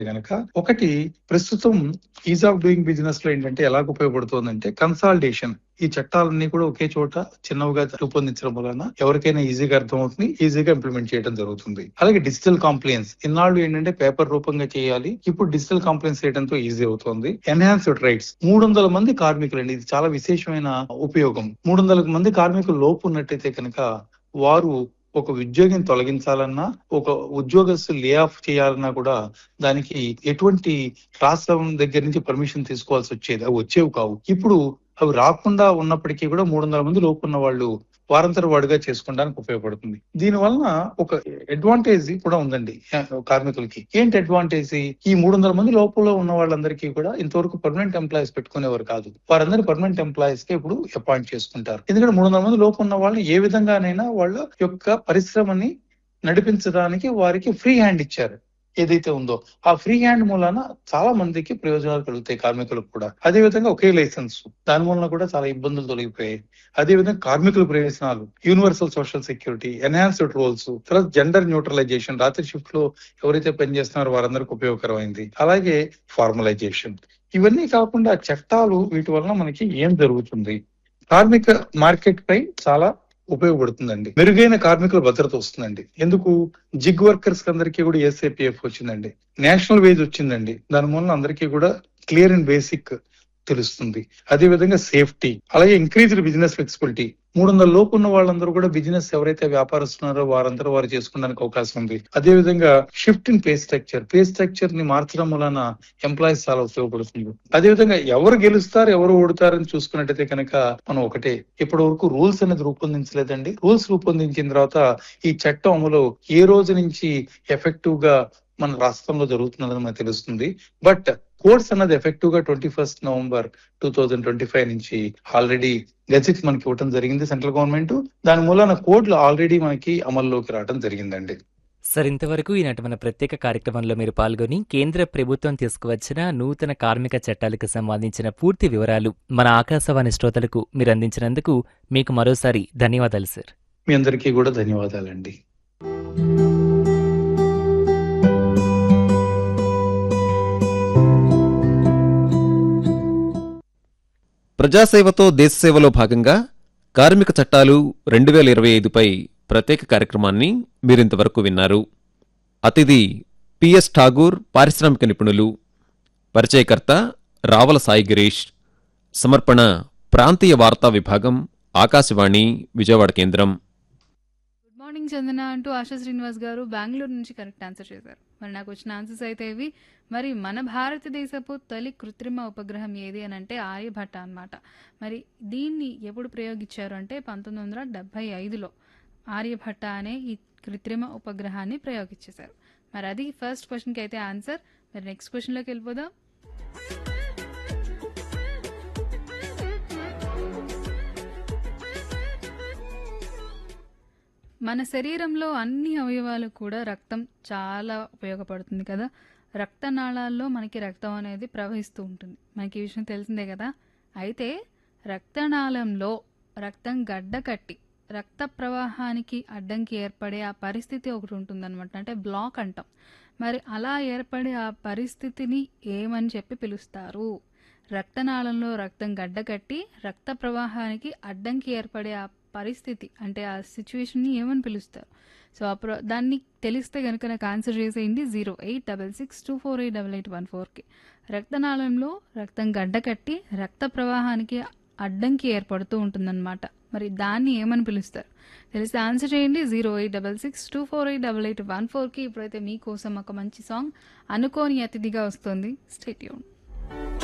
గనక ఒకటి ప్రస్తుతం ఈజ్ ఆఫ్ డూయింగ్ బిజినెస్ లో ఏంటంటే ఎలా ఉపయోగపడుతుందంటే కన్సాలిడేషన్ ఈ చట్టాలన్నీ కూడా ఒకే చోట చిన్నవిగా రూపొందించడం వలన ఎవరికైనా ఈజీగా అర్థమవుతుంది ఈజీగా ఇంప్లిమెంట్ చేయడం జరుగుతుంది అలాగే డిజిటల్ కాంప్లైన్స్ ఇన్నాళ్ళు ఏంటంటే పేపర్ రూపంగా చేయాలి ఇప్పుడు డిజిటల్ కాంప్లైన్స్ చేయడంతో ఈజీ అవుతుంది ఎన్హాన్స్డ్ రైట్స్ మూడు వందల మంది కార్మికులు అండి ఇది చాలా విశేషమైన ఉపయోగం మూడు వందల మంది కార్మికులు లోపు ఉన్నట్టయితే కనుక వారు ఒక ఉద్యోగిని తొలగించాలన్నా ఒక ఉద్యోగస్తు లే ఆఫ్ చేయాలన్నా కూడా దానికి ఎటువంటి రాష్ట్రం దగ్గర నుంచి పర్మిషన్ తీసుకోవాల్సి వచ్చేది అవి వచ్చేవి కావు ఇప్పుడు అవి రాకుండా ఉన్నప్పటికీ కూడా మూడు వందల మంది లోపు ఉన్న వాళ్ళు వారంతర వాడుగా చేసుకోవడానికి ఉపయోగపడుతుంది దీని వలన ఒక అడ్వాంటేజ్ కూడా ఉందండి ఆ, కార్మికులకి ఏంటి అడ్వాంటేజ్ ఈ మూడు వందల మంది లోపల ఉన్న వాళ్ళందరికీ కూడా ఇంతవరకు పర్మనెంట్ ఎంప్లాయీస్ పెట్టుకునేవారు కాదు వారందరూ పర్మనెంట్ ఎంప్లాయీస్ కి ఇప్పుడు అపాయింట్ చేసుకుంటారు ఎందుకంటే మూడు వందల మంది లోపు ఉన్న వాళ్ళని ఏ విధంగానైనా వాళ్ళ యొక్క పరిశ్రమని నడిపించడానికి వారికి ఫ్రీ హ్యాండ్ ఇచ్చారు ఏదైతే ఉందో ఆ ఫ్రీ హ్యాండ్ మూలాన చాలా మందికి ప్రయోజనాలు కలుగుతాయి కార్మికులకు కూడా అదే విధంగా ఒకే లైసెన్స్ దాని మూలన కూడా చాలా ఇబ్బందులు తొలగిపోయాయి అదే విధంగా కార్మికుల ప్రయోజనాలు universal social security enhanced roles తర్వాత జెండర్ న్యూట్రలైజేషన్ రాత్రి షిఫ్ట్ లో ఎవరైతే పనిచేస్తున్నారో వారందరికీ ఉపయోగకరమైంది అలాగే ఫార్మలైజేషన్ ఇవన్నీ కాకుండా చట్టాలు వీటి వలన మనకి ఏం జరుగుతుంది కార్మిక మార్కెట్ పై చాలా ఉపయోగపడుతుందండి మెరుగైన కార్మికుల భద్రత వస్తుందండి ఎందుకు జిగ్ వర్కర్స్ అందరికీ కూడా ఎస్ఏపిఎఫ్ వచ్చిందండి నేషనల్ వేజ్ వచ్చిందండి దాని మూలన అందరికీ కూడా క్లియర్ అండ్ బేసిక్ తెలుస్తుంది అదే విధంగా సేఫ్టీ అలాగే ఇంక్రీజ్డ్ బిజినెస్ ఫ్లెక్సిబిలిటీ మూడు వందల లోపు ఉన్న వాళ్ళందరూ కూడా బిజినెస్ ఎవరైతే వ్యాపారస్తున్నారో వారందరూ వారు చేసుకోవడానికి అవకాశం ఉంది అదే విధంగా shift in pay structure pay structure ని మార్చడం వలన ఎంప్లాయీస్ చాలా ఉపయోగపడుతుంది అదే విధంగా ఎవరు గెలుస్తారు ఎవరు ఓడుతారని చూసుకున్నట్టయితే కనుక మనం ఒకటే ఇప్పటి వరకు రూల్స్ అనేది రూపొందించలేదండి రూల్స్ రూపొందించిన తర్వాత ఈ చట్టం అమలు ఏ రోజు నుంచి ఎఫెక్టివ్ గా మన రాష్ట్రంలో జరుగుతున్నదని మనకు తెలుస్తుంది బట్ కోర్స్ అన్నది ఎఫెక్టివ్ గా twenty first November two thousand twenty five నుంచి ఆల్రెడీ గెజిట్ మనకి ఇవ్వడం జరిగింది సెంట్రల్ గవర్నమెంట్ దాని మూలన కోడ్లు ఆల్రెడీ మనకి అమల్లోకి రావడం జరిగిందండి సార్ ఇంతవరకు ఈనాటి మన ప్రత్యేక కార్యక్రమంలో మీరు పాల్గొని కేంద్ర ప్రభుత్వం తీసుకువచ్చిన నూతన కార్మిక చట్టాలకు సంబంధించిన పూర్తి వివరాలు మన ఆకాశవాణి శ్రోతలకు మీరు అందించినందుకు మీకు మరోసారి ధన్యవాదాలు సార్ మీ అందరికీ కూడా ధన్యవాదాలండి ప్రజాసేవతో దేశసేవలో భాగంగా కార్మిక చట్టాలు రెండు వేల ఇరవై ఐదుపై ప్రత్యేక కార్యక్రమాన్ని మీరింతవరకు విన్నారు అతిథి పిఎస్ ఠాగూర్ పారిశ్రామిక నిపుణులు పరిచయకర్త రావల సాయి గిరీష్ సమర్పణ ప్రాంతీయ వార్తా విభాగం ఆకాశవాణి విజయవాడ కేంద్రం గుడ్ మార్నింగ్ చందన అంటూ ఆశా శ్రీనివాస్ గారు బెంగళూరు నుంచి కరెక్ట్ ఆన్సర్ చేశారు మరి నాకు వచ్చిన ఆన్సర్స్ అయితే ఇవి మరి మన భారతదేశపు తొలి కృత్రిమ ఉపగ్రహం ఏది అని అంటే ఆర్యభట్ట అన్నమాట మరి దీన్ని ఎప్పుడు ప్రయోగించారు అంటే పంతొమ్మిది వందల డెబ్బై ఐదులో ఆర్యభట్ట అనే ఈ కృత్రిమ ఉపగ్రహాన్ని ప్రయోగించేశారు మరి అది ఫస్ట్ క్వశ్చన్కి అయితే ఆన్సర్ మరి నెక్స్ట్ క్వశ్చన్లోకి వెళ్ళిపోదాం మన శరీరంలో అన్ని అవయవాలకు కూడా రక్తం చాలా ఉపయోగపడుతుంది కదా రక్తనాళాల్లో మనకి రక్తం అనేది ప్రవహిస్తూ ఉంటుంది మనకి ఈ విషయం తెలిసిందే కదా అయితే రక్తనాళంలో రక్తం గడ్డ కట్టి రక్త ప్రవాహానికి అడ్డంకి ఏర్పడే ఆ పరిస్థితి ఒకటి ఉంటుందన్నమాట అంటే బ్లాక్ అంటాం మరి అలా ఏర్పడే ఆ పరిస్థితిని ఏమని చెప్పి పిలుస్తారు రక్తనాళంలో రక్తం గడ్డ కట్టి రక్త ప్రవాహానికి అడ్డంకి ఏర్పడే ఆ పరిస్థితి అంటే ఆ సిచ్యువేషన్ని ఏమని పిలుస్తారు సో ఆ ప్ర దాన్ని తెలిస్తే కనుక నాకు ఆన్సర్ చేసేయండి zero eight double six two four eight double eight one ఫోర్కి రక్తనాళంలో రక్తం గడ్డ కట్టి రక్త ప్రవాహానికి అడ్డంకి ఏర్పడుతూ ఉంటుందన్నమాట మరి దాన్ని ఏమని పిలుస్తారు తెలిస్తే ఆన్సర్ చేయండి zero eight double six two four eight double eight one ఫోర్కి ఇప్పుడైతే మీకోసం ఒక మంచి సాంగ్ అనుకోని అతిథిగా వస్తుంది స్టేట్యూన్